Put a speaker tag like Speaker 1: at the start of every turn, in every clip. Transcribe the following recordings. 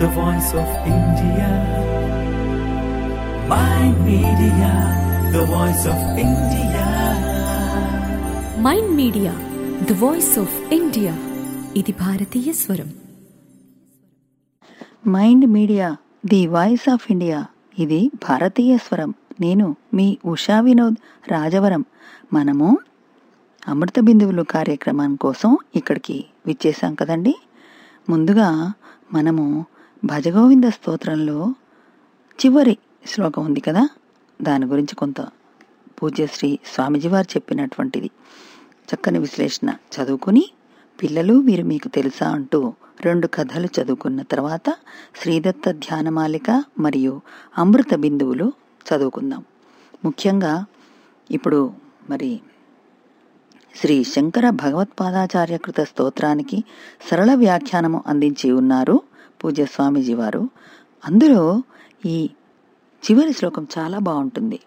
Speaker 1: the voice of India. My media, the voice of India.
Speaker 2: Mind media the voice of India ఇది భారతీయ స్వరం
Speaker 3: mind media the voice of India ఇది భారతీయ స్వరం నేను మీ ఉషా వినోద్ రాజవరం మనము అమృత బిందువులు కార్యక్రమం కోసం ఇక్కడికి విచ్చేసాం కదండి ముందుగా మనము భజగోవింద స్తోత్రంలో చివరి శ్లోకం ఉంది కదా దాని గురించి కొంత పూజ్యశ్రీ స్వామిజీ వారు చెప్పినటువంటిది చక్కని విశ్లేషణ చదువుకుని పిల్లలు వీరు మీకు తెలుసా అంటూ రెండు కథలు చదువుకున్న తర్వాత శ్రీదత్త ధ్యానమాలిక మరియు అమృత బిందువులు చదువుకుందాం ముఖ్యంగా ఇప్పుడు మరి శ్రీ శంకర భగవత్పాదాచార్యకృత స్తోత్రానికి సరళ వ్యాఖ్యానము అందించి ఉన్నారు పూజ్య స్వామీజీ వారు అందులో ఈ చివరి శ్లోకం చాలా బాగుంటుంది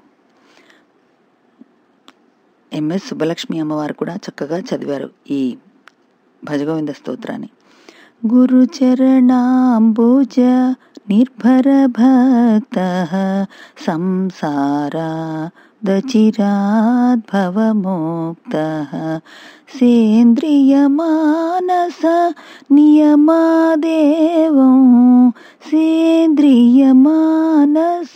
Speaker 3: ఎంఎస్ సుబ్బలక్ష్మి అమ్మవారు కూడా చక్కగా చదివారు ఈ భజగోవింద స్తోత్రాన్ని గురుచరణాంబుజ నిర్భర భక్త సంసారా దచిరాద్భవముక్త సేంద్రియమానస నియమాదేవం సేంద్రియమానస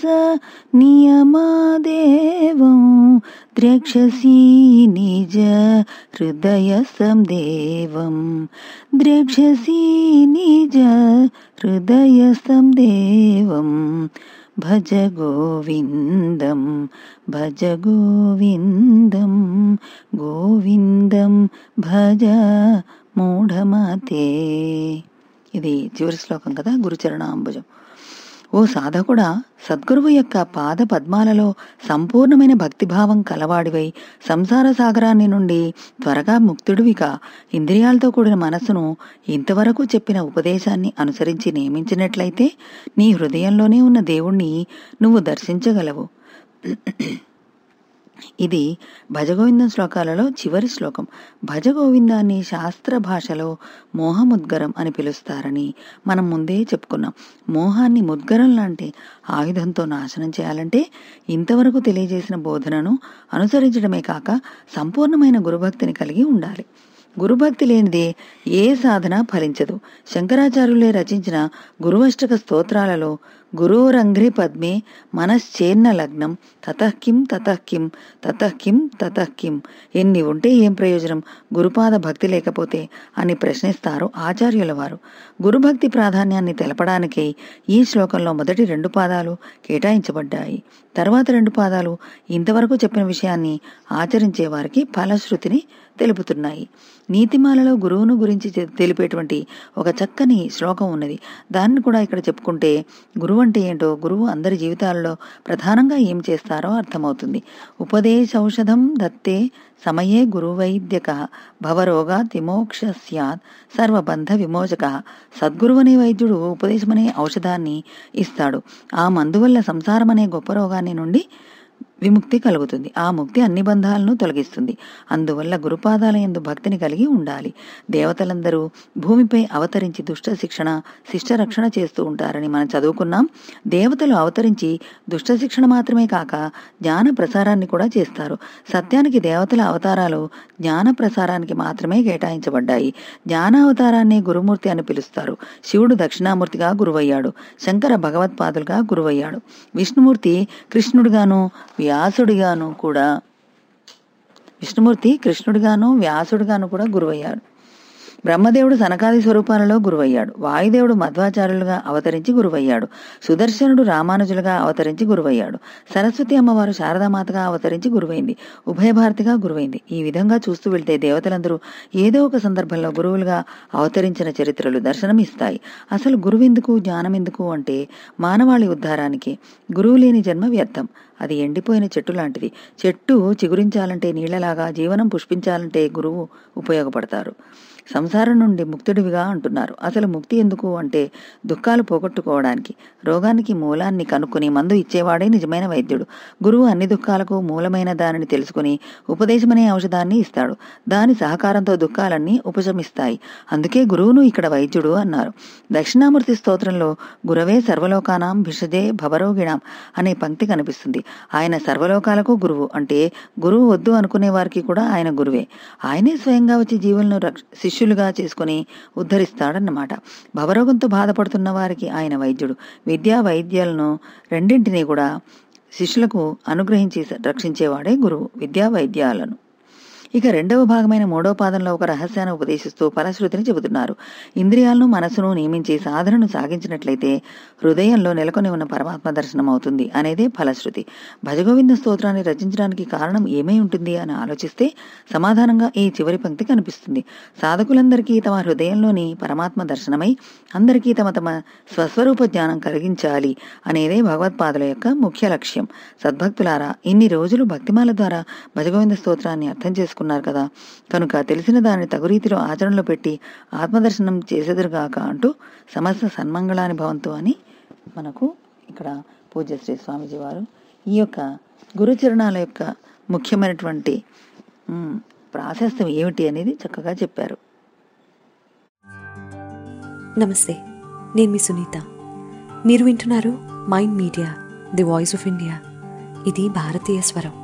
Speaker 3: నియమాదేవం ద్రక్షసీ నిజ హృదయ సందేవం ద్రక్షసీ నిజ హృదయ సందేవం భజ గోవిందం భజ గోవిందం గోవిందం భజ మూఢమతే ఇది చివరి శ్లోకం కదా గురుచరణాంబుజం ఓ సాధకుడా సద్గురువు యొక్క పాద పద్మాలలో సంపూర్ణమైన భక్తిభావం కలవాడివై సంసార సాగరాన్ని నుండి త్వరగా ముక్తుడివిగా ఇంద్రియాలతో కూడిన మనస్సును ఇంతవరకు చెప్పిన ఉపదేశాన్ని అనుసరించి నియమించినట్లయితే నీ హృదయంలోనే ఉన్న దేవుణ్ణి నువ్వు దర్శించగలవు ఇది భజగోవిందం శ్లోకాలలో చివరి శ్లోకం భజగోవిందాన్ని శాస్త్ర భాషలో మోహముద్గరం అని పిలుస్తారని మనం ముందే చెప్పుకున్నాం మోహాన్ని ముద్గరం లాంటి ఆయుధంతో నాశనం చేయాలంటే ఇంతవరకు తెలియజేసిన బోధనను అనుసరించడమే కాక సంపూర్ణమైన గురుభక్తిని కలిగి ఉండాలి గురుభక్తి లేనిదే ఏ సాధన ఫలించదు శంకరాచార్యులే రచించిన గురువష్టక స్తోత్రాలలో గురోరంఘ్రి పద్మే మనశ్చేన్న లగ్నం తతఃకిం తతఃకిం తతఃకిం తతఃకిం ఎన్ని ఉంటే ఏం ప్రయోజనం గురుపాద భక్తి లేకపోతే అని ప్రశ్నిస్తారు ఆచార్యుల వారు గురుభక్తి ప్రాధాన్యాన్ని తెలపడానికై ఈ శ్లోకంలో మొదటి రెండు పాదాలు కేటాయించబడ్డాయి తర్వాత రెండు పాదాలు ఇంతవరకు చెప్పిన విషయాన్ని ఆచరించే వారికి ఫలశ్రుతిని తెలుపుతున్నాయి నీతిమాలలో గురువును గురించి తె- తెలిపేటువంటి ఒక చక్కని శ్లోకం ఉన్నది దాన్ని కూడా ఇక్కడ చెప్పుకుంటే గురువు అంటే ఏంటో గురువు అందరి జీవితాలలో ప్రధానంగా ఏం చేస్తారో అర్థమవుతుంది ఉపదేశౌషధం దత్తే సమయే గురువైద్యక భవరోగా తిమోక్ష స్యాత్ సర్వబంధ విమోచక సద్గురువనే వైద్యుడు ఉపదేశమనే ఔషధాన్ని ఇస్తాడు ఆ మందు వల్ల సంసారమనే గొప్ప రోగాన్ని నుండి విముక్తి కలుగుతుంది ఆ ముక్తి అన్ని బంధాలను తొలగిస్తుంది అందువల్ల గురుపాదాల యందు భక్తిని కలిగి ఉండాలి దేవతలందరూ భూమిపై అవతరించి దుష్ట శిక్షణ శిష్ట రక్షణ చేస్తూ ఉంటారని మనం చదువుకున్నాం దేవతలు అవతరించి దుష్ట శిక్షణ మాత్రమే కాక జ్ఞాన ప్రసారాన్ని కూడా చేస్తారు సత్యానికి దేవతల అవతారాలు జ్ఞాన ప్రసారానికి మాత్రమే కేటాయించబడ్డాయి జ్ఞాన అవతారాన్ని గురుమూర్తి అని పిలుస్తారు శివుడు దక్షిణామూర్తిగా గురువయ్యాడు శంకర భగవత్పాదులుగా గురువయ్యాడు విష్ణుమూర్తి కృష్ణుడిగాను వ్యాసుడిగాను కూడా విష్ణుమూర్తి కృష్ణుడిగాను వ్యాసుడిగాను కూడా గురువయ్యాడు బ్రహ్మదేవుడు సనకాది స్వరూపాలలో గురువయ్యాడు వాయుదేవుడు మధ్వాచార్యులుగా అవతరించి గురువయ్యాడు సుదర్శనుడు రామానుజులుగా అవతరించి గురువయ్యాడు సరస్వతి అమ్మవారు శారదామాతగా అవతరించి గురువైంది ఉభయభారతిగా గురువైంది ఈ విధంగా చూస్తూ వెళ్తే దేవతలందరూ ఏదో ఒక సందర్భంలో గురువులుగా అవతరించిన చరిత్రలు దర్శనమిస్తాయి అసలు గురువెందుకు జ్ఞానమెందుకు అంటే మానవాళి ఉద్ధారానికి గురువు లేని జన్మ వ్యర్థం అది ఎండిపోయిన చెట్టు లాంటిది చెట్టు చిగురించాలంటే నీళ్లలాగా జీవనం పుష్పించాలంటే గురువు ఉపయోగపడతారు సంసారం నుండి ముక్తుడివిగా అంటున్నారు అసలు ముక్తి ఎందుకు అంటే దుఃఖాలు పోగొట్టుకోవడానికి రోగానికి మూలాన్ని కనుక్కొని మందు ఇచ్చేవాడే నిజమైన వైద్యుడు గురువు అన్ని దుఃఖాలకు మూలమైన దానిని తెలుసుకుని ఉపదేశమనే ఔషధాన్ని ఇస్తాడు దాని సహకారంతో దుఃఖాలన్నీ ఉపశమిస్తాయి అందుకే గురువును ఇక్కడ వైద్యుడు అన్నారు దక్షిణామూర్తి స్తోత్రంలో గురవే సర్వలోకానాం భిషజే భవరోగిణాం అనే పంక్తి కనిపిస్తుంది ఆయన సర్వలోకాలకు గురువు అంటే గురువు వద్దు అనుకునే వారికి కూడా ఆయన గురువే ఆయనే స్వయంగా వచ్చి జీవులను రక్ష- శిష్యులుగా చేసుకుని ఉద్ధరిస్తాడన్నమాట భవరోగంతో బాధపడుతున్న వారికి ఆయన వైద్యుడు విద్యా వైద్యాలను రెండింటినీ కూడా శిష్యులకు అనుగ్రహించి రక్షించేవాడే గురువు విద్యా వైద్యాలను ఇక రెండవ భాగమైన మూడో పాదంలో ఒక రహస్యాన్ని ఉపదేశిస్తూ ఫలశ్రుతిని చెబుతున్నారు ఇంద్రియాలను మనసును నియమించి సాధనను సాగించినట్లయితే హృదయంలో నెలకొని ఉన్న పరమాత్మ దర్శనం అవుతుంది అనేదే ఫలశ్రుతి భజగోవింద స్తోత్రాన్ని రచించడానికి కారణం ఏమై ఉంటుంది అని ఆలోచిస్తే సమాధానంగా ఈ చివరి పంక్తి కనిపిస్తుంది సాధకులందరికీ తమ హృదయంలోని పరమాత్మ దర్శనమై అందరికీ తమ తమ స్వస్వరూప జ్ఞానం కలిగించాలి అనేదే భగవత్పాదుల యొక్క ముఖ్య లక్ష్యం సద్భక్తులారా ఇన్ని రోజులు భక్తిమాల ద్వారా భజగోవింద స్తోత్రాన్ని అర్థం చేసుకున్నారు కదా కనుక తెలిసిన దాన్ని తగు రీతిలో ఆచరణలో పెట్టి ఆత్మదర్శనం చేసేదురుగాక అంటూ సమస్త సన్మంగళాని భవంతు అని మనకు ఇక్కడ పూజ్య శ్రీ స్వామీజీ వారు ఈ యొక్క గురుచరణాల యొక్క ముఖ్యమైనటువంటి మ్, ప్రాశస్త్యం ఏమిటి అనేది చక్కగా చెప్పారు
Speaker 2: నమస్తే నేను మీ సునీత మీరు వింటున్నారు mind media the voice of India ఇది భారతీయ స్వరం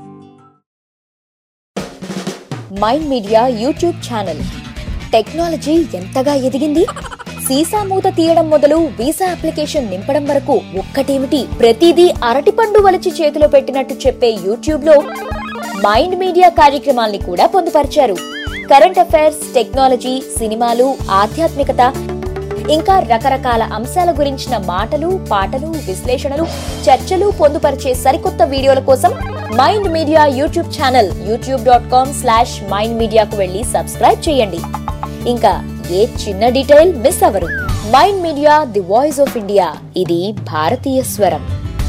Speaker 4: mind media YouTube channel technology ఎంతగా ఎదిగింది సీసా మూత తీయడం మొదలు వీసా అప్లికేషన్ నింపడం వరకు ఒక్కటేమిటి ప్రతిదీ అరటిపండు వలిచి చేతిలో పెట్టినట్టు చెప్పే యూట్యూబ్ లో మైండ్ మీడియా కార్యక్రమాల్ని కూడా పొందుపరిచారు కరెంట్ అఫైర్స్ టెక్నాలజీ సినిమాలు ఆధ్యాత్మికత ఇంకా రకరకాల అంశాల గురించిన మాటలు పాటలు విశ్లేషణలు చర్చలు పొందుపరిచే సరికొత్త వీడియోల కోసం mind media YouTube channel YouTube dot com slash mind మీడియాకు వెళ్ళి సబ్స్క్రైబ్ చేయండి ఇంకా ఏ చిన్న డీటెయిల్ మిస్ అవ్వరు mind media the voice of India ఇది భారతీయ స్వరం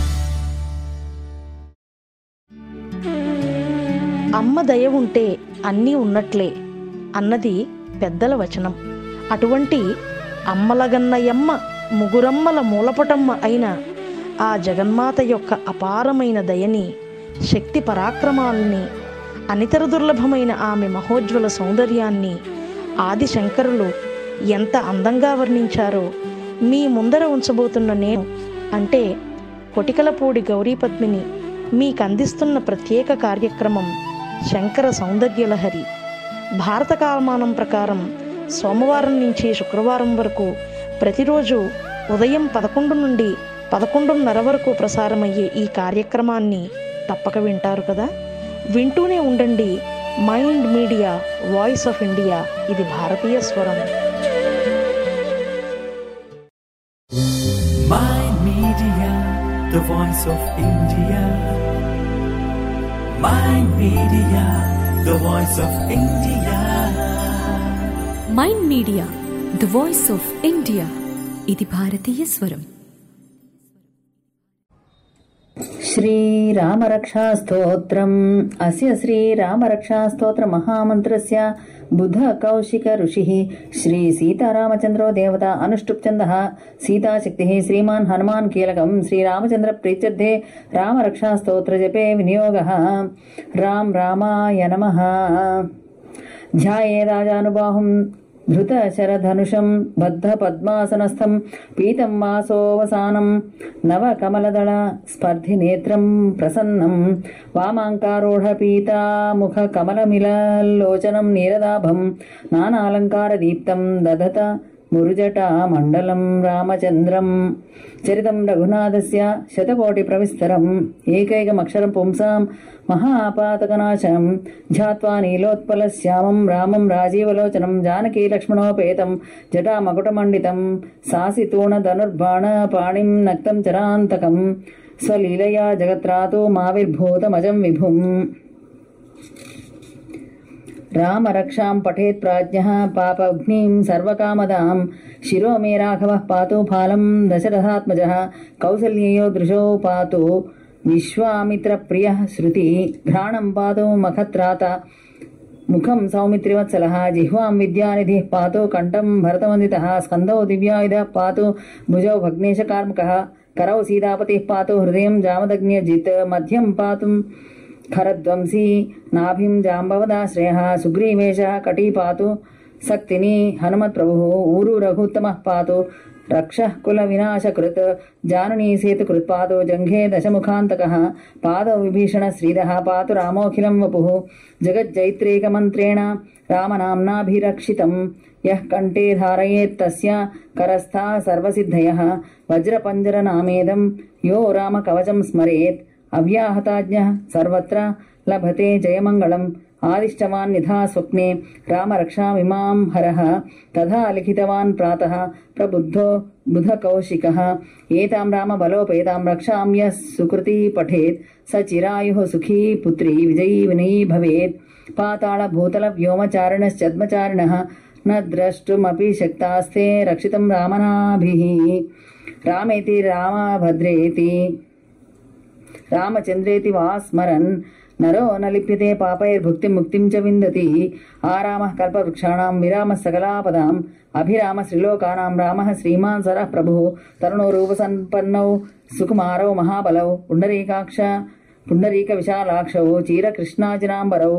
Speaker 5: అమ్మ దయ ఉంటే అన్నీ ఉన్నట్లే అన్నది పెద్దల వచనం అటువంటి అమ్మలగన్నయమ్మ ముగురమ్మల మూలపటమ్మ అయిన ఆ జగన్మాత యొక్క అపారమైన దయని శక్తి పరాక్రమాల్ని అనితర దుర్లభమైన ఆమె మహోజ్వల సౌందర్యాన్ని ఆది శంకరులు ఎంత అందంగా వర్ణించారో మీ ముందర ఉంచబోతున్న నేను అంటే కొటికలపూడి గౌరీపద్మిని మీకు అందిస్తున్న ప్రత్యేక కార్యక్రమం శంకర సౌందర్యలహరి భారత కాలమానం ప్రకారం సోమవారం నుంచి శుక్రవారం వరకు ప్రతిరోజు ఉదయం పదకొండు నుండి పదకొండున్నర వరకు ప్రసారమయ్యే ఈ కార్యక్రమాన్ని తప్పక వింటారు కదా వింటూనే ఉండండి mind media voice of India ఇది భారతీయ స్వరం
Speaker 1: Mind Media, the voice of India. Mind Media, the voice of India.
Speaker 2: Mind media the voice of India ఇది భారతీయ స్వరం
Speaker 3: శ్రీరామరక్షాస్తోత్రం అస్య శ్రీరామరక్షాస్తోత్ర మహామంత్రస్య బుధ కౌశిక ఋషి శ్రీ సీతారామచంద్రో దేవత అనుష్టుప్ ఛంద సీతాశక్తి శ్రీమాన్ హనుమాన్ కీలకం శ్రీరామచంద్ర ప్రీత్యర్థే రామరక్షాస్తోత్ర జపే వినియోగ రామ్ రామాయ నమః ధ్యాయేదాజానుబాహుం ధృతశరధనుషం బద్ధపద్మాసనస్థం పీతం వాసోవసానం నవకమలదళ స్పర్ధినేత్రం ప్రసన్నం వామాంకారూఢపీతాముఖకమలమిలలోచనం నీరదాభం నానాలంకారదీప్తం దదత మురుజటామండలం రామచంద్రం చరితం రఘునాథస్య శతకోటిప్రవిస్తరం ఏకైకమక్షరం పుంసాం మహాపాతకనాశనం ధ్యాత్వా నీలోత్పలశ్యామం రామం రాజీవలోచనం జానకీ లక్ష్మణోపేతం జటామకుటమండితం సాసితూణధనుర్బాణ పాణిం నక్తం చరాంతకం స్వలీలయా జగత్రాతో మావిర్భూతమజం విభుం రామరక్షాం పఠేత్ ప్రాజ్ఞः పాపఘ్నిం సర్వకామదాం శిరో మే రాఘవः పాతు ఫాలం దశరథాత్మజः కౌసల్యయో దృశో పాతు విశ్వామిత్రప్రియः శృతి ఘ్రాణం పాతు మఖత్రాత
Speaker 6: ముఖం సౌమిత్రివత్సల జిహ్వాం విద్యానిధి పాతు కంఠం భరతవందిత స్కందౌ దివ్యాయుధ పాతు భుజౌ భగ్నేశకార్ముక करौ सीतापतिः पातु हृदयं जामदग्न्यजित् मध्यं पातुं खरध्वंसी नाभिं जाम्बवदाश्रयः सुग्रीवेशः कटी पातु सक्तिनी हनुमत्प्रभुः ऊरु रघुत्तमः पातु रक्षः कुलविनाशकृत् जाननी सेतुकृत् पातु जङ्घे दशमुखान्तकः पादौ विभीषणश्रीदः पातु रामोऽखिलं वपुः जगज्जैत्रेकमन्त्रेण रामनाम्नाभिरक्षितम् यः कण्ठे धारयेत्तस्य करस्था सर्वसिद्धयः वज्रपञ्जरनामेदं यो रामकवचं स्मरेत् अव्याहताज्ञः सर्वत्र लभते जयमङ्गलम् आदिष्टवान् यथा स्वप्ने रामरक्षामिमां हरः तथा लिखितवान् प्रातः प्रबुद्धो बुधकौशिकः एतां रामबलोपेतां रक्षां यः सुकृती पठेत् स चिरायुः सुखी पुत्री विजयी विनयी भवेत् पाताळभूतलव्योमचारिणश्चद्मचारिणः न द्रष्टुमपि शक्तास्ते रक्षितं रामनाभिः रामेति रामभद्रेति रामचन्द्रेति वा स्मरन् नरो न लिप्यते पापैर्भुक्तिं मुक्तिं च विन्दति आरामः कल्पवृक्षाणां विरामः सकलापदाम् अभिराम श्रीलोकानां रामः श्रीमान् सरः प्रभुः तरुणो रूपसम्पन्नौ सुकुमारौ महाबलौ पुण्डरीकाक्ष पुण्डरीकविशालाक्षौ चीरकृष्णाजिनाम्बरौ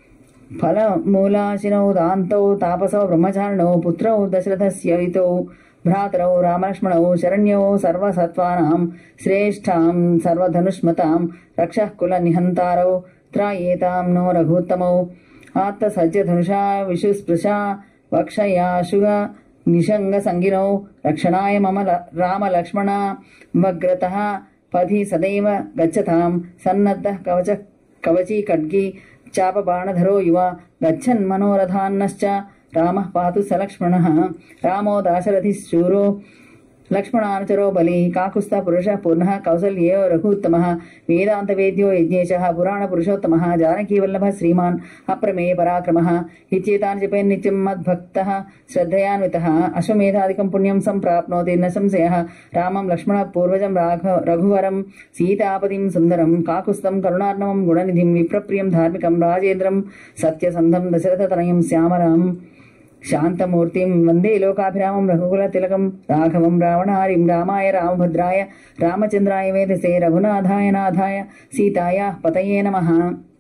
Speaker 6: फलमूलाशिनौ दान्तौ तापसौ ब्रह्मचारिणौ पुत्रौ दशरथस्य हितौ भ्रातरौ रामलक्ष्मणौ शरण्यौ सर्वसत्त्वानां श्रेष्ठां सर्वधनुष्मतां रक्षः कुलनिहन्तारौ त्रायेतां नो रघुत्तमौ आत्तसज्जधनुषा विशुस्पृशा वक्षयाशुग निषङ्गसङ्गिनौ रक्षणाय मम ल- रामलक्ष्मणा भग्रतः पथि सदैव गच्छतां सन्नद्धः कवच कवची खड्गी चापबाणधरो युवा गच्छन् मनोरथान्नश्च रामः पातु स लक्ष्मणः रामो दाशरथिः शूरो लक्ष्मणानुचरो बली काकुस्थ पुरुषः पूर्णः कौसल्येयो रघुत्तमः वेदान्तवेद्यो यज्ञेशः पुराणपुरुषोत्तमः जानकीवल्लभः श्रीमान् अप्रमेय पराक्रमः इत्येतान् जपेन् नित्यं मद्भक्तः श्रद्धयान्वितः अश्वमेधादिकं पुण्यं सम्प्राप्नोति न संशयः रामं लक्ष्मणः पूर्वजं राघ रघुवरं सीतापतिं सुन्दरं काकुस्थं करुणार्णवं गुणनिधिं विप्रप्रियं धार्मिकं राजेन्द्रं सत्यसन्धं दशरथतनयं श्यामराम् శాంతమూర్తిం వందే లోకాభిరామం రఘుకులతిలకం రాఘవం రావణారిం రామాయ రామభద్రాయ రామచంద్రాయ వేదసే రఘునాథాయ నాథాయ సీతాయ పతయే నమః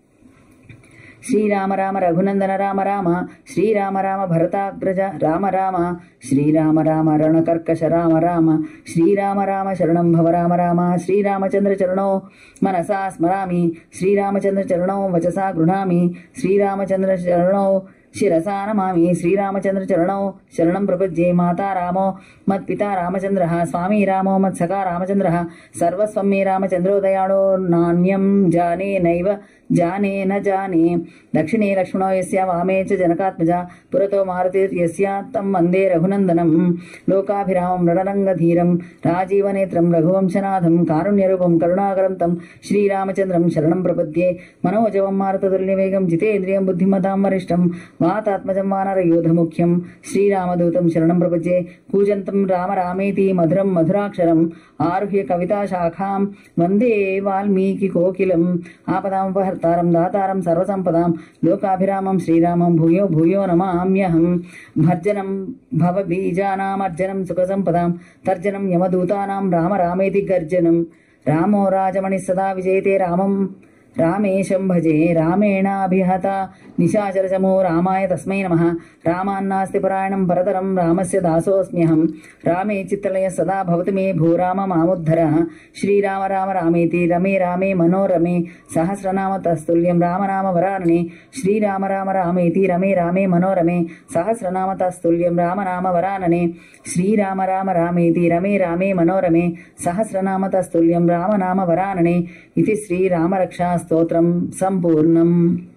Speaker 6: శ్రీరామ రామ రఘునందన రామ రామ శ్రీరామ రామ భరతాగ్రజ రామ రామ శ్రీరామ రామ రణకర్కశ రామ రామ శ్రీరామ రామ శరణం భవ రామ రామ శ్రీరామచంద్ర చరణో మనసా స్మరామి శ్రీరామచంద్ర చరణో వచసా గృహామి శ్రీరామచంద్ర చరణో శిరసా నమామి శ్రీరామచంద్ర చరణౌ శరణం ప్రపద్యే మాతా రామో మత్పితా రామచంద్ర స్వామి రామో మత్సఖా రామచంద్ర సర్వస్వం మే రామచంద్రో దయాళో నాణ్యం జానే నైవ జానే న జానే దక్షిణే లక్ష్మణో యస్య వామే చ జనకాత్మజ పురతో మారుతిర్యస్య తం వందే రఘునందనం లోకాభిరామం రణరంగధీరం రాజీవనేత్రం రఘువంశనాథం కారుణ్యరూపం కరుణాకరం తం శ్రీరామచంద్రం శరణం ప్రపద్యే మనోజవం మారుతతుల్యవేగం జితేంద్రియం బుద్ధిమతాం వరిష్టం వాతాత్మజం వానరయోధముఖ్యం శ్రీరామదూతం శరణం ప్రపద్యే కూజంతం రామ రామేతి మధురం మధురాక్షరం ఆరుహ్య కవితా శాఖాం వందే వాల్మీకి కోకిలం ఆపదాముపహర్తారం దాతారం సర్వసంపదాం లోకాభిరామం శ్రీరామం భూయో భూయో నమామ్యహం భర్జనం భవబీజానామర్జనం సుఖసంపదాం తర్జనం యమదూతానాం రామ రామేతి గర్జనం రామో రాజమణి సదా విజయతే రామం రామేశం భజే రామేణాభిహత నిశాచరచమో రామాయ తస్మై నమః రామాన్నాస్తి పరాయణం పరతరం రామస్య దాసోऽస్మ్యహం రామే చిత్తలయ సదా భవతు మే భూరామ మాముద్ధర శ్రీరామ రామ రామేతి రమే రామే మనోరమే సహస్రనామ తస్తుల్యం రామనామ వరాననే శ్రీరామ రామ రామేతి రమే రామే మనోరమే సహస్రనామ తస్తుల్యం రామనామ వరాననే శ్రీరామ రామ రామేతి రమే రామే మనోరమే సహస్రనామ తస్తుల్యం రామనామ వరాననే ఇది శ్రీరామరక్షా స్తోత్రం సంపూర్ణం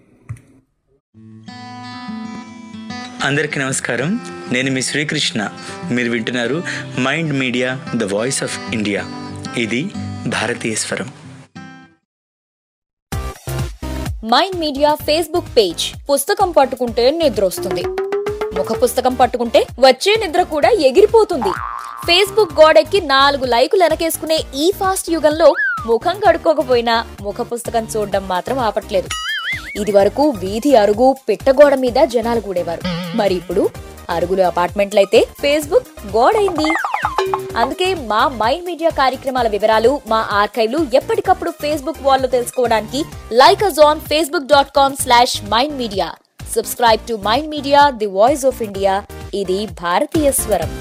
Speaker 7: అందరికీ నమస్కారం నేను మీ శ్రీకృష్ణ మీరు వింటున్నారు mind media the voice of India ఇది భారతీయ స్వరం
Speaker 4: మైండ్ మీడియా ఫేస్బుక్ పేజ్ పుస్తకం పట్టుకుంటే నిద్ర వస్తుంది ముఖ పుస్తకం పట్టుకుంటే వచ్చే నిద్ర కూడా ఎగిరిపోతుంది ఫేస్బుక్ గోడెక్కి నాలుగు లైకులు వెనకేసుకునే ఈ ఫాస్ట్ యుగంలో ముఖం కడుక్కోకపోయినా ముఖ పుస్తకం చూడడం మాత్రం ఆపట్లేదు ఇది వరకు వీధి అరుగు పిట్టగోడ మీద జనాలు కూడేవారు మరి ఇప్పుడు అరుగులు అపార్ట్మెంట్లయితే ఫేస్బుక్ గోడైంది అందుకే మా మైండ్ మీడియా కార్యక్రమాల వివరాలు మా ఆర్కైవ్లు ఎప్పటికప్పుడు ఫేస్బుక్ వాల్లో తెలుసుకోవడానికి like us on Facebook dot com slash mind media subscribe to mind media the voice of India ఇది భారతీయ స్వరం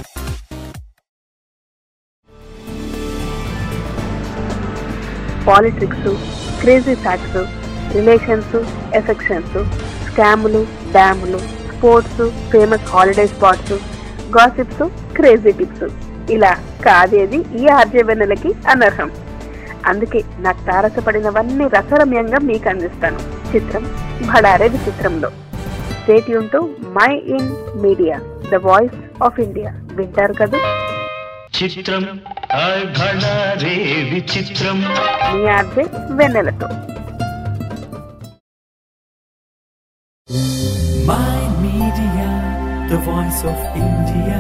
Speaker 8: politics crazy facts relations affections స్కాములు డ్యాములు sports famous holiday spots gossips crazy tips ఇలా కాదేది ఈ ఆర్జవెన్నెలకి అనర్హం అందుకే నాకు తారసపడినవన్నీ రసరమ్యంగా మీకు అందిస్తాను చిత్రం భడారే విచిత్రంలో స్టేట్ యూన్ mind media the voice of India వింటారు కదా
Speaker 1: చిత్రం హాయ్ భళా రే విచిత్రం
Speaker 8: మీ ఆర్జే వెన్నెలతో
Speaker 1: My Media, the voice of India.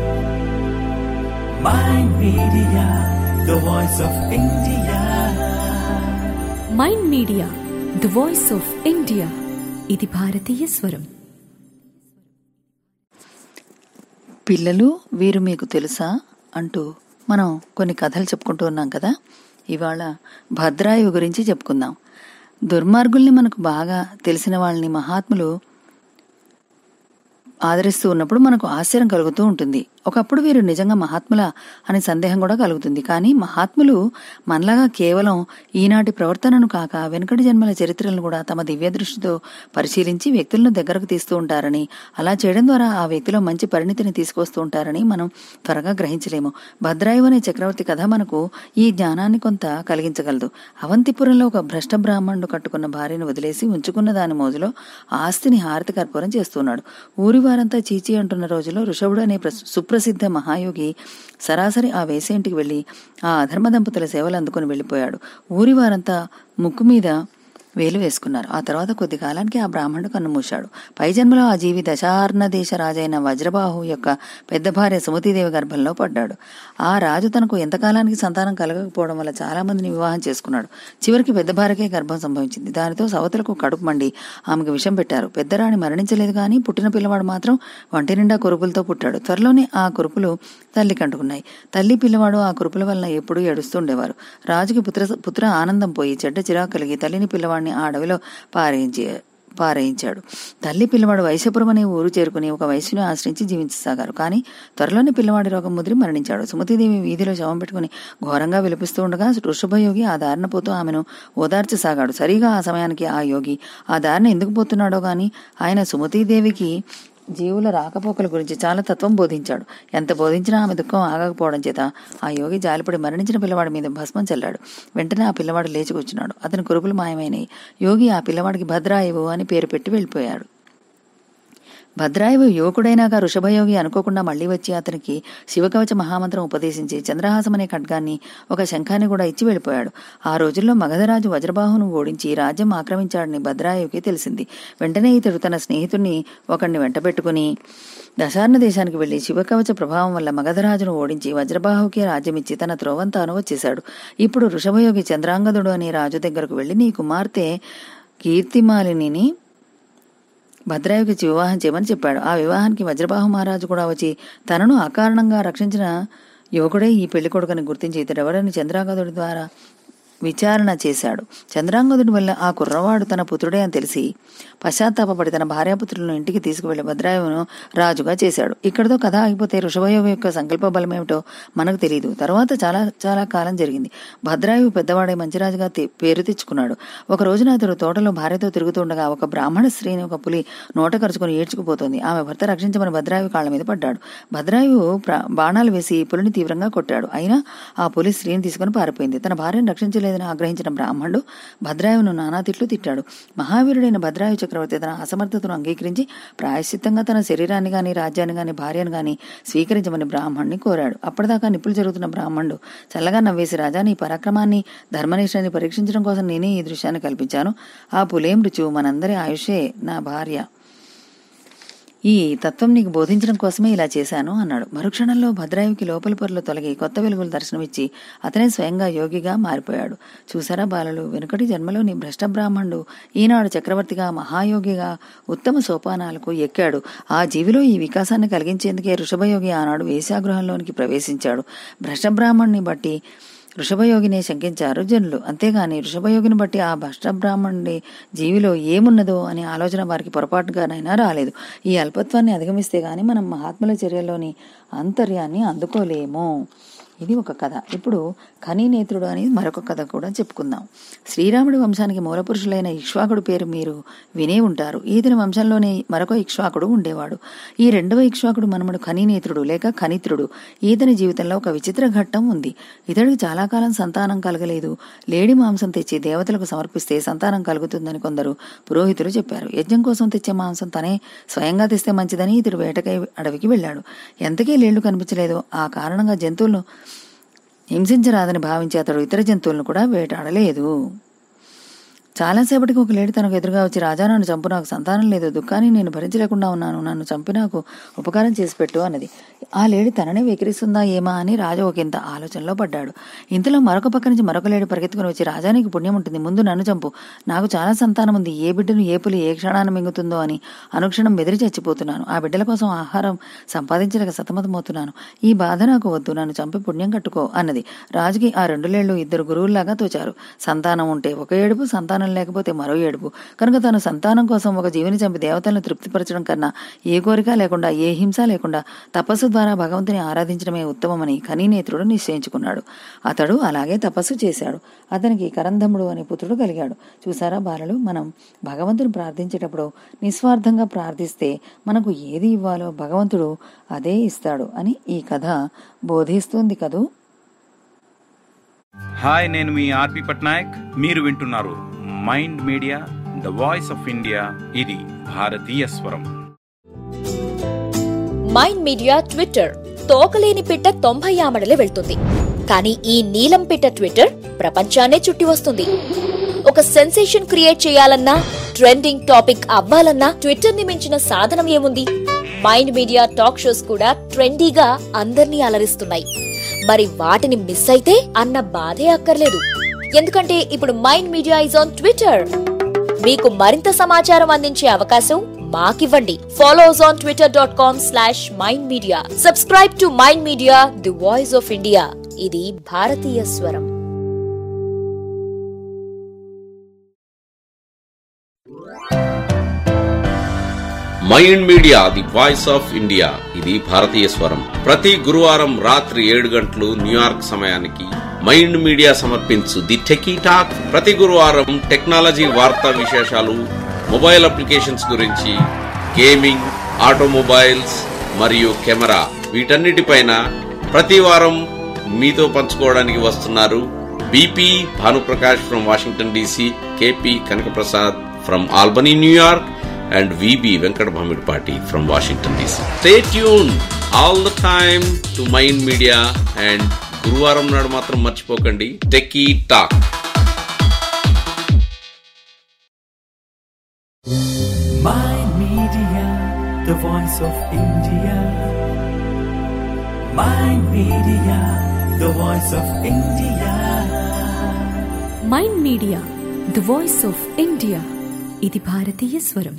Speaker 1: My Media, the voice of India.
Speaker 2: Mind media the voice of India ఇది భారతీయ స్వరం
Speaker 3: పిల్లలు వీరు మీకు తెలుసా అంటూ మనం కొన్ని కథలు చెప్పుకుంటూ ఉన్నాం కదా ఇవాళ భద్రాయువు గురించి చెప్పుకుందాం దుర్మార్గుల్ని మనకు బాగా తెలిసిన వాళ్ళని మహాత్ములు ఆదరిస్తూ ఉన్నప్పుడు మనకు ఆశ్చర్యం కలుగుతూ ఉంటుంది ఒకప్పుడు వీరు నిజంగా మహాత్ముల అనే సందేహం కూడా కలుగుతుంది కానీ మహాత్ములు మనలాగా కేవలం ఈనాటి ప్రవర్తనను కాక వెనుకటి జన్మల చరిత్రలను కూడా తమ దివ్య దృష్టితో పరిశీలించి వ్యక్తులను దగ్గరకు తీస్తూ ఉంటారని అలా చేయడం ద్వారా ఆ వ్యక్తిలో మంచి పరిణితిని తీసుకొస్తూ ఉంటారని మనం త్వరగా గ్రహించలేము భద్రాయువు అనే చక్రవర్తి కథ మనకు ఈ జ్ఞానాన్ని కొంత కలిగించగలదు అవంతిపురంలో ఒక భ్రష్ట బ్రాహ్మణుడు కట్టుకున్న భార్యను వదిలేసి ఉంచుకున్న దాని మోజులో ఆస్తిని హారతి కర్పూరం చేస్తున్నాడు ఊరి వారంతా చీచి అంటున్న రోజులో ఋషభుడు అనే ప్రస్- సుప్రసిద్ధ మహాయోగి సరాసరి ఆ వేసే ఇంటికి వెళ్లి ఆ అధర్మ దంపతుల సేవలు అందుకుని వెళ్లిపోయాడు ఊరి వారంతా ముక్కు మీద వేలు వేసుకున్నారు ఆ తర్వాత కొద్ది కాలానికి ఆ బ్రాహ్మణుడు కన్నుమూశాడు పై జన్మలో ఆ జీవి దశార్ణ దేశ రాజైన వజ్రబాహు యొక్క పెద్ద భార్య సుమతీదేవి గర్భంలో పడ్డాడు ఆ రాజు తనకు ఎంతకాలానికి సంతానం కలగకపోవడం వల్ల చాలా మందిని వివాహం చేసుకున్నాడు చివరికి పెద్ద భార్యకే గర్భం సంభవించింది దానితో సవతులకు కడుపు మండి ఆమెకు విషం పెట్టారు పెద్దరాణి మరణించలేదు కానీ పుట్టిన పిల్లవాడు మాత్రం వంటి నిండా కురుపులతో పుట్టాడు త్వరలోనే ఆ కురుపులు తల్లికి అంటుకున్నాయి తల్లి పిల్లవాడు ఆ కురుపుల వలన ఎప్పుడూ ఏడుస్తుండేవారు రాజుకి పుత్ర పుత్ర ఆనందం పోయి చెడ్డ చిరాకు కలిగి తల్లిని పిల్లవాడిని ఆ అడవిలో పారేయించి పారేయించాడు తల్లి పిల్లవాడు వైశ్యపురం అనే ఊరు చేరుకుని ఒక వైశ్యుని ఆశ్రయించి జీవించసాగారు కానీ త్వరలోనే పిల్లవాడి రోగం ముదిరి మరణించాడు సుమతీదేవి వీధిలో శవం పెట్టుకుని ఘోరంగా విలపిస్తూ ఉండగా వృషభయోగి ఆ దారిన పోతూ ఆమెను ఓదార్చసాగాడు సరిగా ఆ సమయానికి ఆ యోగి ఆ దారిన ఎందుకు పోతున్నాడో గాని ఆయన సుమతీదేవికి జీవుల రాకపోకల గురించి చాలా తత్వం బోధించాడు ఎంత బోధించినా ఆమె దుఃఖం ఆగకపోవడం చేత ఆ యోగి జాలిపడి మరణించిన పిల్లవాడి మీద భస్మం చల్లాడు వెంటనే ఆ పిల్లవాడు లేచి కూర్చున్నాడు అతని కురుపులు మాయమైనాయి యోగి ఆ పిల్లవాడికి భద్రాయువు అని పేరు పెట్టి వెళ్ళిపోయాడు భద్రాయువు యువకుడైనాక ఋషభయోగి అనుకోకుండా మళ్లీ వచ్చి అతనికి శివకవచ మహామంత్రం ఉపదేశించి చంద్రహాసం అనే ఖడ్గాన్ని ఒక శంఖాన్ని కూడా ఇచ్చి వెళ్ళిపోయాడు ఆ రోజుల్లో మగధరాజు వజ్రబాహును ఓడించి రాజ్యం ఆక్రమించాడని భద్రాయువుకి తెలిసింది వెంటనే ఇతడు తన స్నేహితుడిని ఒకడిని వెంటబెట్టుకుని దశార్ణ దేశానికి వెళ్లి శివకవచ ప్రభావం వల్ల మగధరాజును ఓడించి వజ్రబాహుకి రాజ్యమిచ్చి తన త్రోవంతాను వచ్చేశాడు ఇప్పుడు ఋషభయోగి చంద్రాంగదుడు అనే రాజు దగ్గరకు వెళ్లి నీ కుమార్తె కీర్తిమాలిని భద్రాయుకి వివాహం చేయమని చెప్పాడు ఆ వివాహానికి వజ్రబాహు మహారాజు కూడా వచ్చి తనను అకారణంగా రక్షించిన యువకుడే ఈ పెళ్లి కొడుకుని గుర్తించి ఇతడెవడని చంద్రాంగదుడి ద్వారా విచారణ చేశాడు చంద్రాంగదుడి వల్ల ఆ కుర్రవాడు తన పుత్రుడే అని తెలిసి పశ్చాత్తాపపడి తన భార్యాపుత్రులను ఇంటికి తీసుకువెళ్లి భద్రాయువును రాజుగా చేశాడు ఇక్కడితో కథ ఆగిపోతే ఋషభయోగి యొక్క సంకల్ప బలమేమిటో మనకు తెలియదు తర్వాత చాలా చాలా కాలం జరిగింది భద్రాయువు పెద్దవాడే మంచిరాజుగా తే- పేరు తెచ్చుకున్నాడు ఒక రోజున అతడు తోటలో భార్యతో తిరుగుతుండగా ఒక బ్రాహ్మణ స్త్రీని ఒక పులి నోట కరుచుకుని ఏడ్చుకుపోతుంది ఆమె భర్త రక్షించమని భద్రాయువు కాళ్ళ మీద పడ్డాడు భద్రాయువు ప్ర- బాణాలు వేసి పులిని తీవ్రంగా కొట్టాడు అయినా ఆ పులి స్త్రీని తీసుకుని పారిపోయింది తన భార్యను రక్షించలేదని ఆగ్రహించిన బ్రాహ్మణుడు భద్రాయువును నానా తిట్లు తిట్టాడు మహావీరుడైన భద్రాయు చక్రవర్తి తన అసమర్థతను అంగీకరించి ప్రాయశ్చిత్తంగా తన శరీరాన్ని గాని రాజ్యాన్ని గాని భార్యను గాని స్వీకరించమని బ్రాహ్మణ్ణి కోరాడు అప్పటిదాకా నిప్పులు జరుగుతున్న బ్రాహ్మణుడు చల్లగా నవ్వేసి రాజా నీ పరాక్రమాన్ని ధర్మనిష్టాన్ని పరీక్షించడం కోసం నేనే ఈ దృశ్యాన్ని కల్పించాను ఆ పులేం రుచు మనందరి ఆయుషే నా భార్య ఈ తత్వం నీకు బోధించడం కోసమే ఇలా చేశాను అన్నాడు మరుక్షణంలో భద్రాయుకి లోపల పొరలు తొలగి కొత్త వెలుగులు దర్శనమిచ్చి అతనే స్వయంగా యోగిగా మారిపోయాడు చూసారా బాలలు వెనుకటి జన్మలోని భ్రష్ట బ్రాహ్మణుడు ఈనాడు చక్రవర్తిగా మహాయోగిగా ఉత్తమ సోపానాలకు ఎక్కాడు ఆ జీవిలో ఈ వికాసాన్ని కలిగించేందుకే ఋషభయోగి ఆనాడు వేశ్యాగృహంలోనికి ప్రవేశించాడు భ్రష్ట బ్రాహ్మణ్ణి బట్టి వృషభయోగినే శంకించారు జనులు అంతేగాని వృషభయోగిని బట్టి ఆ భ్రష్టబ్రాహ్మణుడి జీవిలో ఏమున్నదో అనే ఆలోచన వారికి పొరపాటుగానైనా రాలేదు ఈ అల్పత్వాన్ని అధిగమిస్తే గాని మనం మహాత్ముల చర్యలోని అంతర్యాన్ని అందుకోలేము ఇది ఒక కథ ఇప్పుడు ఖనీనేత్రుడు అని మరొక కథ కూడా చెప్పుకుందాం శ్రీరాముడి వంశానికి మూలపురుషులైన ఇక్ష్వాకుడు పేరు మీరు వినే ఉంటారు ఈతని వంశంలోనే మరొక ఇక్ష్వాకుడు ఉండేవాడు ఈ రెండవ ఇక్ష్వాకుడు మనముడు ఖనీనేత్రుడు లేక ఖనిత్రుడు ఈతని జీవితంలో ఒక విచిత్ర ఘట్టం ఉంది ఇతడికి చాలా కాలం సంతానం కలగలేదు లేడి మాంసం తెచ్చి దేవతలకు సమర్పిస్తే సంతానం కలుగుతుందని కొందరు పురోహితులు చెప్పారు యజ్ఞం కోసం తెచ్చే మాంసం తనే స్వయంగా తెస్తే మంచిదని ఇతడు వేటకై అడవికి వెళ్ళాడు ఎంతకీ లేళ్లు కనిపించలేదో ఆ కారణంగా జంతువులను హింసించరాదని భావించి అతడు ఇతర జంతువులను కూడా వేటాడలేదు చాలాసేపటికి ఒక లేడి తనకు ఎదురుగా వచ్చి రాజా నన్ను చంపు నాకు సంతానం లేదు దుఃఖాన్ని నేను భరించలేకుండా ఉన్నాను నన్ను చంపి నాకు ఉపకారం చేసి పెట్టు అన్నది ఆ లేడి తననే వెకిరిస్తుందా ఏమా అని రాజు ఒక ఇంత ఆలోచనలో పడ్డాడు ఇంతలో మరొక పక్క నుంచి మరొక లేడి పరిగెత్తుకుని వచ్చి రాజా నీకు పుణ్యం ఉంటుంది ముందు నన్ను చంపు నాకు చాలా సంతానం ఉంది ఏ బిడ్డను ఏ పులి ఏ క్షణాన మింగుతుందో అని అనుక్షణం బెదిరి చచ్చిపోతున్నాను ఆ బిడ్డల కోసం ఆహారం సంపాదించలేక సతమతమవుతున్నాను ఈ బాధ నాకు వద్దు నన్ను చంపి పుణ్యం కట్టుకో అన్నది రాజుకి ఆ రెండు లేళ్లు ఇద్దరు గురువుల్లాగా తోచారు సంతానం ఉంటే ఒక ఏడుపు సంతానం లేకపోతే మరో ఏడుపు కనుక తను సంతానం కోసం ఒక జీవిని చంపి దేవతలను తృప్తిపరచడం కన్నా ఏ కోరిక లేకుండా ఏ హింస లేకుండా తపస్సు ద్వారా భగవంతుని ఆరాధించడమే ఉత్తమమని ఖనీనేత్రుడు నిశ్చయించుకున్నాడు అతడు అలాగే తపస్సు చేశాడు అతనికి కరంధముడు అనే పుత్రుడు కలిగాడు చూసారా బాలలు మనం భగవంతుని ప్రార్థించేటప్పుడు నిస్వార్థంగా ప్రార్థిస్తే మనకు ఏది ఇవ్వాలో భగవంతుడు అదే ఇస్తాడు అని ఈ కథ బోధిస్తుంది కదూ
Speaker 9: హాయ్ నేను మీ ఆర్పి పట్నాయక్ మీరు వింటున్నారు mind media the voice of India ఇది భారతీయ స్వరం
Speaker 4: మైండ్ మీడియా ట్విట్టర్ తోకలేని పిట్ట తొంభై ఆమడలే వెళ్తుంది కానీ ఈ నీలం పిట్ట ట్విట్టర్ ప్రపంచాన్నే చుట్టి వస్తుంది ఒక సెన్సేషన్ క్రియేట్ చేయాలన్నా ట్రెండింగ్ టాపిక్ అవ్వాలన్నా ట్విట్టర్ ని మించిన సాధనం ఏముంది మైండ్ మీడియా టాక్ షోస్ కూడా ట్రెండీగా అందర్నీ అలరిస్తున్నాయి మరి వాటిని మిస్ అయితే అన్న బాధే అక్కర్లేదు ఎందుకంటే ఇప్పుడు mind media is on Twitter మీకు మరింత సమాచారం అందించే అవకాశం మాకివ్వండి follow us on Twitter dot com slash mind media subscribe to mind media the voice of India ఇది భారతీయ స్వరం
Speaker 10: mind media the voice of India ఇది భారతీయ స్వరం ప్రతి గురువారం రాత్రి ఏడు గంటలు న్యూయార్క్ సమయానికి మైండ్ మీడియా సమర్పించు ది టెకీ టాక్ ప్రతి గురువారం టెక్నాలజీ వార్తా విశేషాలు మొబైల్ అప్లికేషన్స్ గురించి గేమింగ్ ఆటోమొబైల్స్ మరియు కెమెరా వీటన్నిటిపైన ప్రతి వారం మీతో పంచుకోవడానికి వస్తున్నారు BP Bhanuprakash from Washington DC KP Kanakaprasad from Albany New York and VB Venkat Bhamidpati from Washington DC. Stay tuned all the time to Mind Media and గురువారం నాడు మాత్రం మర్చిపోకండి techie talk
Speaker 1: Mind Media, the voice of India. Mind Media, the voice of India.
Speaker 2: Mind media the voice of India ఇది భారతీయ స్వరం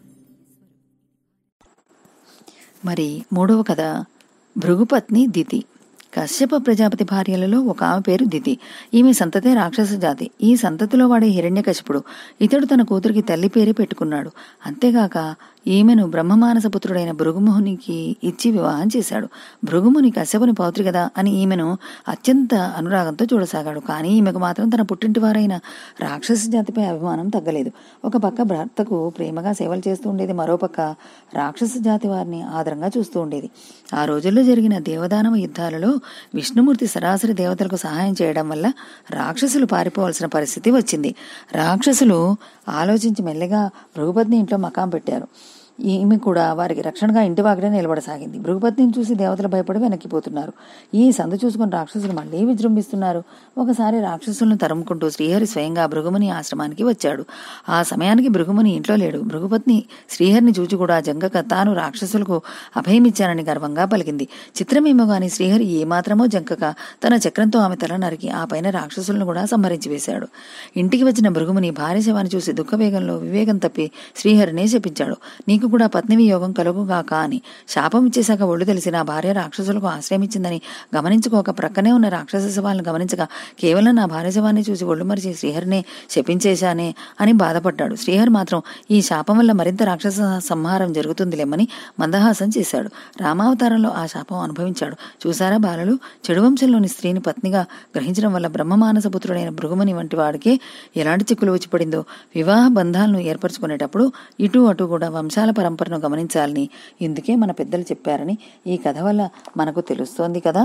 Speaker 3: మరి మూడవ కథ భృగుపత్ని దితి కశ్యప ప్రజాపతి భార్యలలో ఒక ఆమె పేరు దితి ఈమె సంతతే రాక్షస జాతి ఈ సంతతిలో వాడే హిరణ్యకశిపుడు ఇతడు తన కూతురికి తల్లి పేరే పెట్టుకున్నాడు అంతేగాక ఈమెను బ్రహ్మమానస పుత్రుడైన భృగుమునికి ఇచ్చి వివాహం చేశాడు భృగుముని కశ్యపుని పౌత్రి కదా అని ఈమెను అత్యంత అనురాగంతో చూడసాగాడు కానీ ఈమెకు మాత్రం తన పుట్టింటి వారైన రాక్షస జాతిపై అభిమానం తగ్గలేదు ఒక పక్క భర్తకు ప్రేమగా సేవలు చేస్తూ ఉండేది మరో పక్క రాక్షస జాతి వారిని ఆదరంగా చూస్తూ ఉండేది ఆ రోజుల్లో జరిగిన దేవదానవ యుద్ధాలలో విష్ణుమూర్తి సరాసరి దేవతలకు సహాయం చేయడం వల్ల రాక్షసులు పారిపోవాల్సిన పరిస్థితి వచ్చింది రాక్షసులు ఆలోచించి మెల్లగా భృగుపతిని ఇంట్లో మకాం పెట్టారు ఈమె కూడా వారికి రక్షణగా ఇంటి వాకిటే నిలబడసాగింది భృగుపతిని చూసి దేవతలు భయపడి వెనక్కిపోతున్నారు ఈ సందు చూసుకుని రాక్షసులు మళ్లీ విజృంభిస్తున్నారు ఒకసారి రాక్షసులను తరుముకుంటూ శ్రీహరి స్వయంగా భృగుముని ఆశ్రమానికి వచ్చాడు ఆ సమయానికి భృగుముని ఇంట్లో లేడు భృగుపత్ని శ్రీహరిని చూచి కూడా జంగక తాను రాక్షసులకు అభయమిచ్చానని గర్వంగా పలికింది చిత్రమేమో గాని శ్రీహరి ఏమాత్రమో జంకక తన చక్రంతో ఆమె తల నరికి ఆ పైన రాక్షసులను కూడా సంహరించి వేశాడు ఇంటికి వచ్చిన భృగుముని భార్య శవాన్ని చూసి దుఃఖవేగంలో వివేకం తప్పి శ్రీహరినే శపించాడు నీకు కూడా పత్ని యోగం కలుగుగాక అని శాపం ఇచ్చేశాక ఒళ్ళు తెలిసి నా భార్య రాక్షసులకు ఆశ్రయమిచ్చిందని గమనించుకోక ప్రక్కనే ఉన్న రాక్షస శవాలను గమనించగా కేవలం నా భార్య శవాన్ని చూసి ఒళ్ళు మరిచి శ్రీహరినే శపించేశానే అని బాధపడ్డాడు శ్రీహరి మాత్రం ఈ శాపం వల్ల మరింత రాక్షస సంహారం జరుగుతుందిలేమని మందహాసం చేశాడు రామావతారంలో ఆ శాపం అనుభవించాడు చూసారా బాలలు చెడు వంశంలోని స్త్రీని పత్నిగా గ్రహించడం వల్ల బ్రహ్మమానసపుత్రుడైన భృగుమని వంటి వాడికే ఎలాంటి చిక్కులు వచ్చి పడిందో వివాహ బంధాలను ఏర్పరచుకునేటప్పుడు ఇటు అటు కూడా వంశాల పరంపరను గమనించాలని ఇందుకే మన పెద్దలు చెప్పారని ఈ కథ వల్ల మనకు తెలుస్తోంది కదా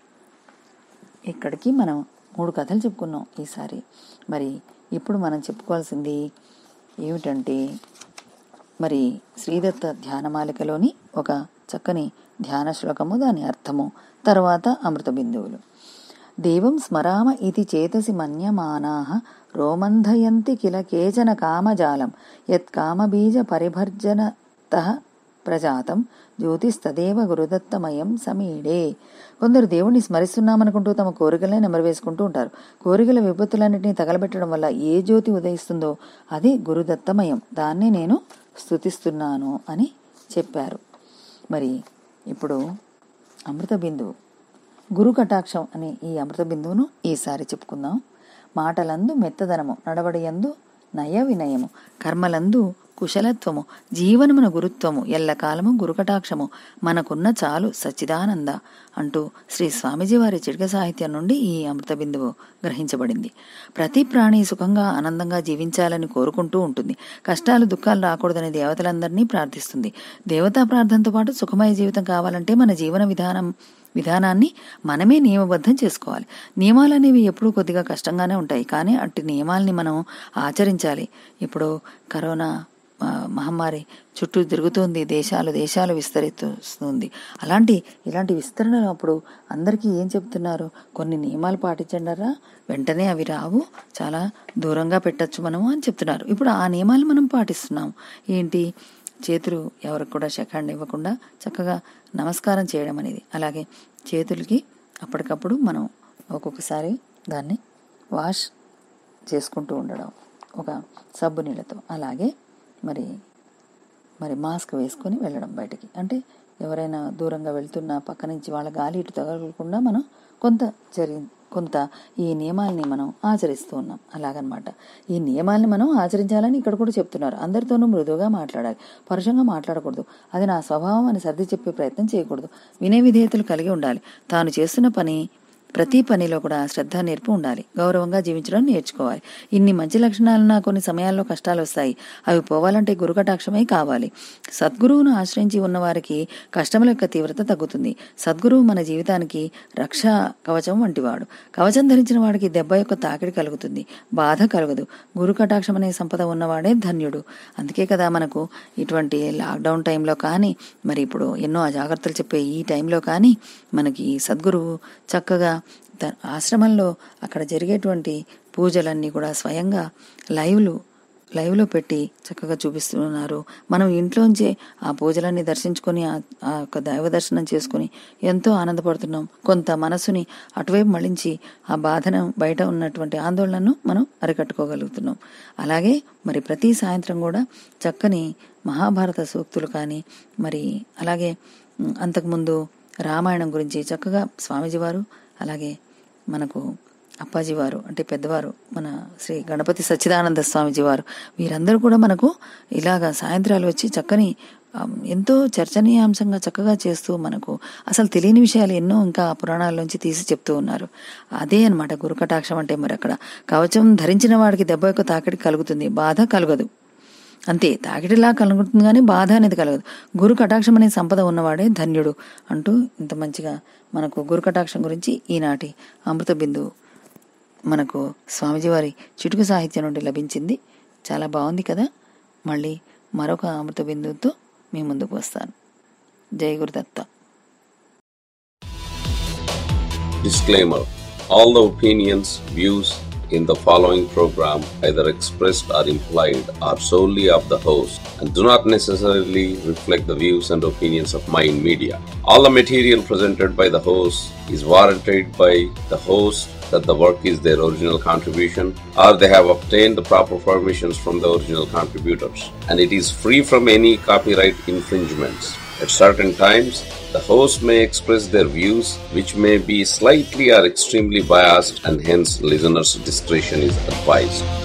Speaker 3: ఇక్కడికి మనం మూడు కథలు చెప్పుకున్నాం ఈసారి మరి ఇప్పుడు మనం చెప్పుకోవాల్సింది ఏమిటంటే మరి శ్రీదత్త ధ్యానమాలికలోని ఒక చక్కని ధ్యాన శ్లోకము దాని అర్థము తర్వాత అమృత బిందువులు దేవం స్మరామ ఇది చేతసి మన్యమానాః రోమంధయంతి కిల కేచన కామజాలం యత్ కామబీజ పరిభర్జనతః ప్రజాతం జ్యోతిస్తదేవ గురుదత్తమయం సమీడే కొందరు దేవుణ్ణి స్మరిస్తున్నామనుకుంటూ తమ కోరికలనే నెమరవేసుకుంటూ ఉంటారు కోరికల విపత్తులన్నింటినీ తగలబెట్టడం వల్ల ఏ జ్యోతి ఉదయిస్తుందో అది గురుదత్తమయం దాన్ని నేను స్తుతిస్తున్నాను అని చెప్పారు మరి ఇప్పుడు అమృత బిందువు గురు కటాక్షం అనే ఈ అమృత బిందువును ఈసారి చెప్పుకుందాం మాటలందు మెత్తదనము నడవడియందు నయ వినయము కర్మలందు కుశలత్వము జీవనమున గురుత్వము ఎల్లకాలము గురుకటాక్షము మనకున్న చాలు సచ్చిదానంద అంటూ శ్రీ స్వామిజీ వారి చిడక సాహిత్యం నుండి ఈ అమృత బిందువు గ్రహించబడింది ప్రతి ప్రాణి సుఖంగా ఆనందంగా జీవించాలని కోరుకుంటూ ఉంటుంది కష్టాలు దుఃఖాలు రాకూడదని దేవతలందరినీ ప్రార్థిస్తుంది దేవతా ప్రార్థనతో పాటు సుఖమయ జీవితం కావాలంటే మన జీవన విధానం విధానాన్ని మనమే నియమబద్ధం చేసుకోవాలి నియమాలు అనేవి ఎప్పుడూ కొద్దిగా కష్టంగానే ఉంటాయి కానీ అట్టి నియమాల్ని మనం ఆచరించాలి ఇప్పుడు కరోనా ఆ, మహమ్మారి చుట్టూ తిరుగుతోంది దేశాలు దేశాలు విస్తరిస్తుంది అలాంటి ఇలాంటి విస్తరణ అప్పుడు అందరికీ ఏం చెప్తున్నారు కొన్ని నియమాలు పాటించండరా వెంటనే అవి రావు చాలా దూరంగా పెట్టచ్చు మనము అని చెప్తున్నారు ఇప్పుడు ఆ నియమాలు మనం పాటిస్తున్నాం ఏంటి చేతులు ఎవరికి కూడా షెకండ్ ఇవ్వకుండా చక్కగా నమస్కారం చేయడం అనేది అలాగే చేతులకి అప్పటికప్పుడు మనం ఒక్కొక్కసారి దాన్ని వాష్ చేసుకుంటూ ఉండడం ఒక సబ్బు నీళ్ళతో అలాగే మరి మరి మాస్క్ వేసుకొని వెళ్ళడం బయటికి అంటే ఎవరైనా దూరంగా వెళ్తున్నా పక్క నుంచి వాళ్ళ గాలి ఇటు తగలకుండా మనం కొంత జరిగి కొంత ఈ నియమాల్ని మనం ఆచరిస్తూ ఉన్నాం అలాగనమాట ఈ నియమాల్ని మనం ఆచరించాలని ఇక్కడ కూడా చెప్తున్నారు అందరితోనూ మృదువుగా మాట్లాడాలి పరుషంగా మాట్లాడకూడదు అది నా స్వభావం అని సర్ది చెప్పే ప్రయత్నం చేయకూడదు వినయ విధేయతలు కలిగి ఉండాలి తాను చేస్తున్న పని ప్రతి పనిలో కూడా శ్రద్ధ నేర్పు ఉండాలి గౌరవంగా జీవించడం నేర్చుకోవాలి ఇన్ని మంచి లక్షణాలున్నా కొన్ని సమయాల్లో కష్టాలు వస్తాయి అవి పోవాలంటే గురుకటాక్షమే కావాలి సద్గురువును ఆశ్రయించి ఉన్నవారికి కష్టముల యొక్క తీవ్రత తగ్గుతుంది సద్గురువు మన జీవితానికి రక్షా కవచం వంటివాడు కవచం ధరించిన వాడికి దెబ్బ యొక్క తాకిడి కలుగుతుంది బాధ కలగదు గురు కటాక్షం అనే సంపద ఉన్నవాడే ధన్యుడు అందుకే కదా మనకు ఇటువంటి లాక్డౌన్ టైంలో కానీ మరి ఇప్పుడు ఎన్నో అజాగ్రత్తలు చెప్పే ఈ టైంలో కానీ మనకి సద్గురువు చక్కగా త- ఆశ్రమంలో అక్కడ జరిగేటువంటి పూజలన్నీ కూడా స్వయంగా లైవ్లు లైవ్లో పెట్టి చక్కగా చూపిస్తున్నారు మనం ఇంట్లోంచే ఆ పూజలన్నీ దర్శించుకొని ఆ ఆ యొక్క దైవ దర్శనం చేసుకొని ఎంతో ఆనందపడుతున్నాం కొంత మనసుని అటువైపు మళ్ళించి ఆ బాధను బయట ఉన్నటువంటి ఆందోళనను మనం అరికట్టుకోగలుగుతున్నాం అలాగే మరి ప్రతి సాయంత్రం కూడా చక్కని మహాభారత సూక్తులు కానీ మరి అలాగే ఉమ్, అంతకుముందు రామాయణం గురించి చక్కగా స్వామీజీ వారు అలాగే మనకు అప్పాజీ వారు అంటే పెద్దవారు మన శ్రీ గణపతి సచ్చిదానంద స్వామిజీ వారు వీరందరూ కూడా మనకు ఇలాగా సాయంత్రాలు వచ్చి చక్కని ఆమ్, ఎంతో చర్చనీయాంశంగా చక్కగా చేస్తూ మనకు అసలు తెలియని విషయాలు ఎన్నో ఇంకా పురాణాల్లోంచి తీసి చెప్తూ ఉన్నారు అదే అన్నమాట గురు కటాక్షం అంటే మరి అక్కడ కవచం ధరించిన వాడికి దెబ్బ యొక్క తాకిడి కలుగుతుంది బాధ కలగదు అంతే తాకిడిలా కలుగుతుంది కానీ బాధ అనేది కలగదు గురు కటాక్షం అనే సంపద ఉన్నవాడే ధన్యుడు అంటూ ఇంత మంచిగా మనకు గురు కటాక్షం గురించి ఈనాటి అమృత బిందు మనకు స్వామిజీ వారి చిటుకు సాహిత్యం నుండి లభించింది చాలా బాగుంది కదా మళ్ళీ మరొక అమృత బిందువుతో మీ ముందుకు వస్తాను జై Gurudatta
Speaker 10: Disclaimer All the opinions, views in the following program, either expressed or implied, are solely of the host and do not necessarily reflect the views and opinions of Mind Media. All the material presented by the host is warranted by the host that the work is their original contribution or they have obtained the proper permissions from the original contributors and it is free from any copyright infringements. At certain times, the host may express their views, which may be slightly or extremely biased, and hence listeners' discretion is advised.